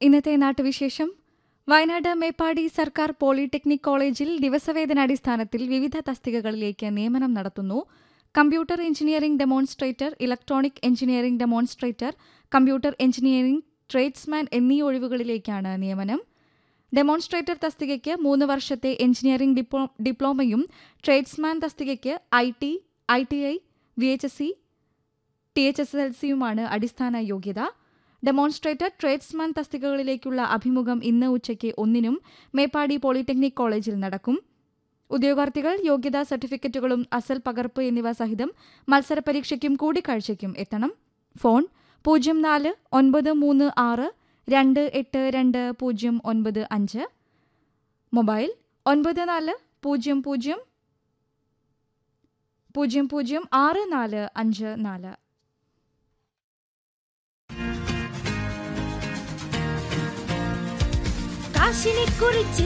ഇന്നത്തെ നാട്ടുവിശേഷം വയനാട് മേപ്പാടി സർക്കാർ പോളിടെക്നിക് കോളേജിൽ ദിവസവേതനാടിസ്ഥാനത്തിൽ വിവിധ തസ്തികകളിലേക്ക് നിയമനം നടത്തുന്നു computer engineering demonstrator electronic engineering demonstrator computer engineering tradesman എന്നീ ഒഴിവുകളിലേക്കാണ് നിയമനം ഡെമോൺസ്ട്രേറ്റർ തസ്തികയ്ക്ക് മൂന്ന് വർഷത്തെ എഞ്ചിനീയറിംഗ് ഡിപ്ലോ ഡിപ്ലോമയും ട്രേഡ്സ്മാൻ തസ്തികയ്ക്ക് I T I T I V H S C T H S L സിയുമാണ് അടിസ്ഥാന യോഗ്യത ഡെമോൺസ്ട്രേറ്റർ ട്രേഡ്സ്മാൻ തസ്തികകളിലേക്കുള്ള അഭിമുഖം ഇന്ന് ഉച്ചയ്ക്ക് ഒന്നിനും മേപ്പാടി പോളിടെക്നിക് കോളേജിൽ നടക്കും ഉദ്യോഗാർത്ഥികൾ യോഗ്യതാ സർട്ടിഫിക്കറ്റുകളും അസൽ പകർപ്പ് എന്നിവ സഹിതം മത്സരപരീക്ഷയ്ക്കും കൂടിക്കാഴ്ചയ്ക്കും എത്തണം ഫോൺ പൂജ്യം നാല് ഒൻപത് മൂന്ന് ആറ് രണ്ട് എട്ട് രണ്ട് പൂജ്യം ഒൻപത് അഞ്ച് മൊബൈൽ ഒൻപത് നാല് പൂജ്യം പൂജ്യം പൂജ്യം പൂജ്യം ആറ് നാല് അഞ്ച് നാല് കാശിനെ കുറിച്ച്